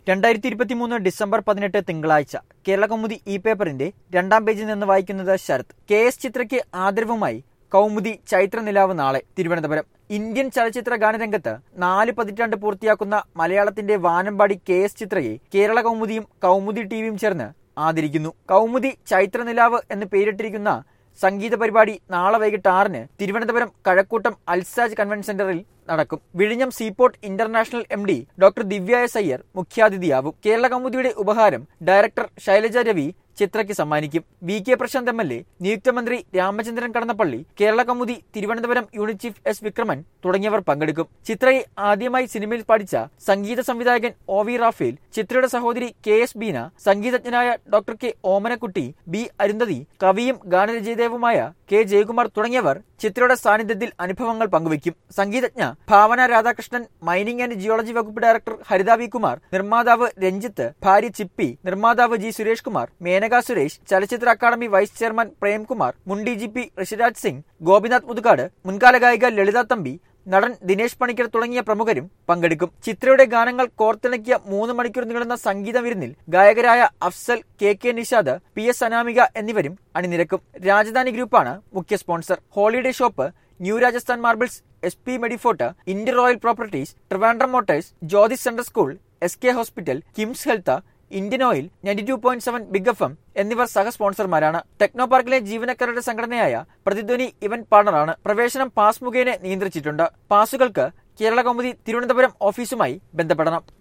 രണ്ടായിരത്തി ഇരുപത്തിമൂന്ന് ഡിസംബർ പതിനെട്ട് തിങ്കളാഴ്ച കേരളകൗമുദി ഇ പേപ്പറിന്റെ രണ്ടാം പേജിൽ നിന്ന് വായിക്കുന്നത് ശരത് കെ എസ് ചിത്രയ്ക്ക് ആദരവുമായി കൗമുദി ചൈത്ര നിലാവ് നാളെ തിരുവനന്തപുരം ഇന്ത്യൻ ചലച്ചിത്ര ഗാനരംഗത്ത് നാല് പതിറ്റാണ്ട് പൂർത്തിയാക്കുന്ന മലയാളത്തിന്റെ വാനമ്പാടി കെ എസ് ചിത്രയെ കേരള കൗമുദിയും കൗമുദി ടിവിയും ചേർന്ന് ആദരിക്കുന്നു കൗമുദി ചൈത്ര നിലാവ് എന്ന് പേരിട്ടിരിക്കുന്ന സംഗീത പരിപാടി നാളെ വൈകിട്ട് ആറിന് തിരുവനന്തപുരം കഴക്കൂട്ടം അൽസാജ് കൺവെൻഷൻ സെന്ററിൽ നടക്കും വിഴിഞ്ഞം seaport international M D doctor Divya S Iyer മുഖ്യാതിഥിയാവും കേരള കൗമുദിയുടെ ഉപഹാരം ഡയറക്ടർ ശൈലജ രവി ചിത്രയ്ക്ക് സമ്മാനിക്കും V K Prashanth M L A നിയുക്ത മന്ത്രി Ramachandran Kadannappally Kerala Kaumudi Thiruvananthapuram unit chief S Vikraman തുടങ്ങിയവർ പങ്കെടുക്കും ചിത്രയെ ആദ്യമായി സിനിമയിൽ പഠിച്ച സംഗീത സംവിധായകൻ ഒ വി റാഫേൽ ചിത്രയുടെ സഹോദരി കെ എസ് ബീന സംഗീതജ്ഞനായ doctor K Omanakutty B Arundhati കവിയും ഗാനരചയിതാവുമായ കെ ജയകുമാർ തുടങ്ങിയവർ ചിത്രയുടെ സാന്നിധ്യത്തിൽ അനുഭവങ്ങൾ പങ്കുവയ്ക്കും സംഗീതജ്ഞ Bhavana Radhakrishnan mining and geology വകുപ്പ് ഡയറക്ടർ ഹരിത വി കുമാർ നിർമ്മാതാവ് രഞ്ജിത്ത് ഭാര്യ ചിപ്പി നിർമ്മാതാവ് ജി സുരേഷ് കുമാർ മേനക സുരേഷ് ചലച്ചിത്ര അക്കാദമി വൈസ് ചെയർമാൻ പ്രേംകുമാർ മുൻ D G P Rishiraj Singh Gopinath Muthukad മുൻകാല ഗായിക ലളിത തമ്പി നടൻ ദിനേശ് പണിക്കർ തുടങ്ങിയ പ്രമുഖരും പങ്കെടുക്കും ചിത്രയുടെ ഗാനങ്ങൾ കോർത്തിണക്കിയ മൂന്ന് മണിക്കൂർ നീളുന്ന സംഗീത വിരുന്നിൽ ഗായകരായ Afsal K K Nishad P S Anamika എന്നിവരും അണിനിരക്കും രാജധാനി ഗ്രൂപ്പാണ് മുഖ്യ sponsor holiday shop new Rajasthan marbles S P Medifort India royal properties Trivandrum motors Jyothi central school S K hospital KIMS health Indian oil ninety two point seven big F M എന്നിവർ സഹ സ്പോൺസർമാരാണ് techno പാർക്കിലെ ജീവനക്കാരുടെ സംഘടനയായ പ്രതിധ്വനി event പാർട്ണറാണ് പ്രവേശനം പാസ് മുഖേന നിയന്ത്രിച്ചിട്ടുണ്ട് പാസുകൾക്ക് കേരള കൗമുദി തിരുവനന്തപുരം ഓഫീസുമായി ബന്ധപ്പെടണം